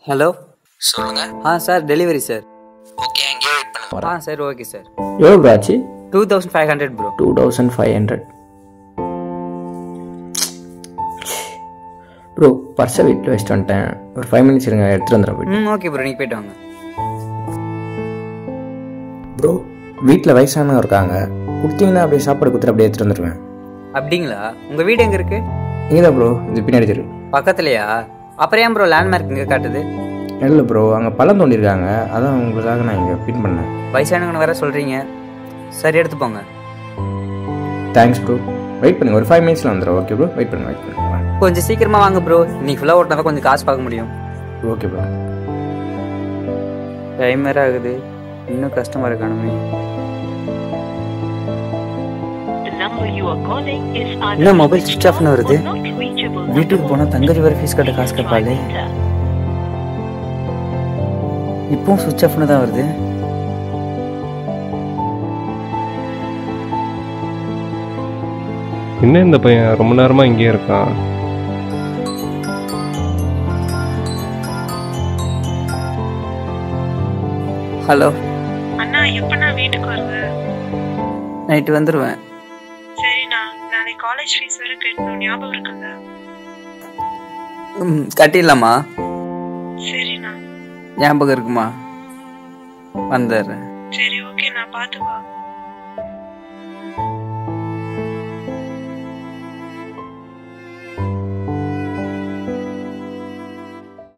hello சொல்லுங்க ஆ sir delivery sir okay அங்கேயே வெயிட் பண்ணுங்க ஆ சார் ஓகே சார் எவ்வளோ ப்ரோ ஆச்சு two thousand five hundred bro two thousand five hundred bro பர்ஸை வீட்டில் வச்சுட்டு வந்துட்டேன் ஒரு ஃபைவ் மினிட்ஸ் இருங்க எடுத்துகிட்டு வந்துடுறேன் போயிட்டு ம் ஓகே ப்ரோ நீங்கள் போயிட்டு வாங்க ப்ரோ வீட்டில் வயசானவங்க இருக்காங்க கொடுத்தீங்கன்னா அப்படியே சாப்பாடு கொடுத்துட்டு அப்படியே எடுத்துகிட்டு வந்துடுவேன் அப்படிங்களா உங்கள் வீடு எங்கே இருக்கு இங்கே தான் ப்ரோ இது பின்னாடி தெரு பக்கத்துலையா அப்புறம் ஏன் ப்ரோ லேண்ட்மார்க் இங்கே காட்டுது இல்லை ப்ரோ அங்கே பள்ளம் தோண்டியிருக்காங்க அதான் உங்களுக்காக நான் இங்கே பின் பண்ணேன் வயசானவங்க வேற சொல்கிறீங்க சரி எடுத்து போங்க தேங்க்ஸ் ப்ரோ வெயிட் பண்ணுங்க ஒரு ஃபைவ் மினிட்ஸில் வந்துடும் ஓகே ப்ரோ வெயிட் பண்ணுங்க வெயிட் பண்ணுங்க கொஞ்சம் சீக்கிரமா வாங்க ப்ரோ இன்னைக்கு ஃபுல்லாக ஓட்டினா தான் கொஞ்சம் காசு பார்க்க முடியும் ஓகே ப்ரோ டைம் வேற ஆகுது இன்னும் கஸ்டமர் காணுமே என்ன மொபைல் சுவிச் ஆஃப்னு வருது வீட்டுக்கு போனால் தங்கச்சி வேறு ஃபீஸ் கட்ட காசு கேட்பாளே இப்பவும் சுவிச் ஆஃப்னு தான் வருது என்ன இந்த பையன் ரொம்ப நேரமா இங்கே இருக்கான் ஹலோ அண்ணா எப்பண்ணா வீட்டுக்கு வருது நைட்டு வந்துடுவேன் சரிண்ணா நாளைக்கு காலேஜ் ஃபீஸ் வேற கட்டணும் ஞாபகம் இருக்குல்ல ம், கட்டிடலாமா சரிண்ணா ஞாபகம் இருக்குமா வந்துடுறேன் சரி ஓகே நான் பார்த்து வா